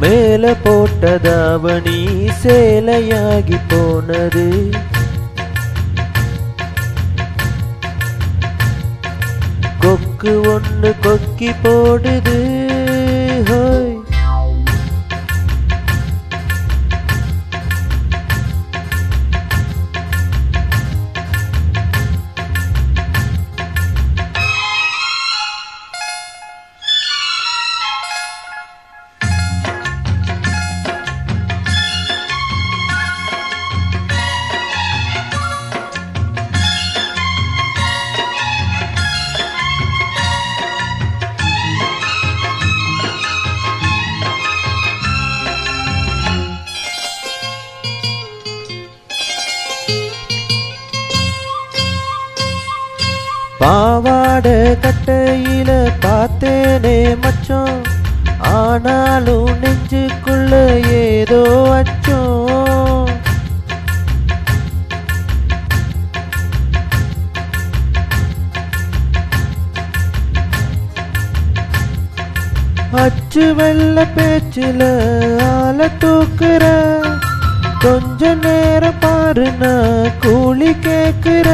மேல போட்டதாவணி சேலையாகி போனது கொக்கு ஒண்ணு கொக்கி போடுது ஹோய் பாவாட கட்டையில பார்த்தேனே மச்சம் ஆனாலும் நெஞ்சுக்குள்ள ஏதோ அச்சம் அச்சு வெள்ள பேச்சுல ஆள தூக்குற கொஞ்ச நேரம் பாரு நான் கூலி கேக்குற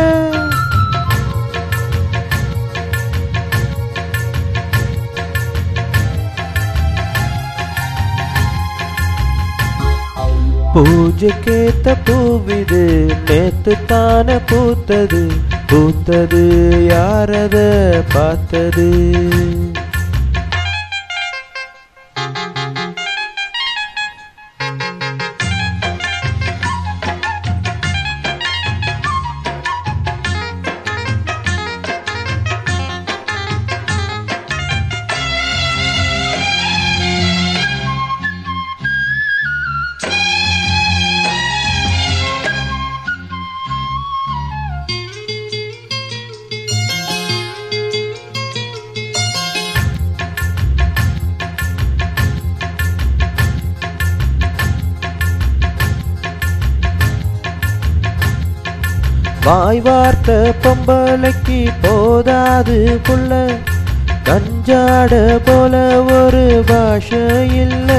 பூஜைக்கேத்த பூவிது நேத்து தானே பூத்தது பூத்தது யாரத பார்த்தது வாய் வார்த்த பொம்பளைக்கு போதாது புள்ள கஞ்சாட போல ஒரு பாஷை இல்ல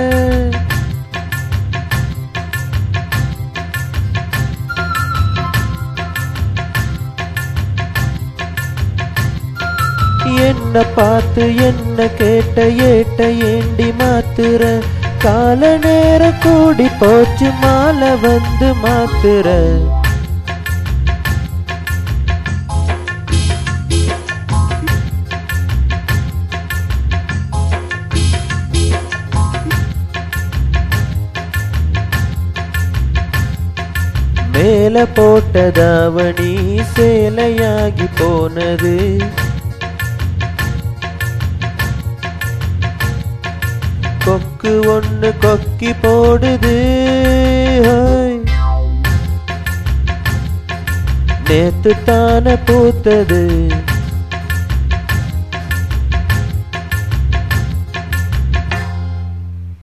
என்ன பார்த்து என்ன கேட்ட ஏட்ட ஏண்டி மாத்துற கால நேரம் கூடி போச்சு மாலை வந்து மாத்துற மேல போட்டதாவணி சேலையாகி போனது கொக்கு ஒண்ணு கொக்கி போடுது ஹோய். நேத்து தானே பூத்தது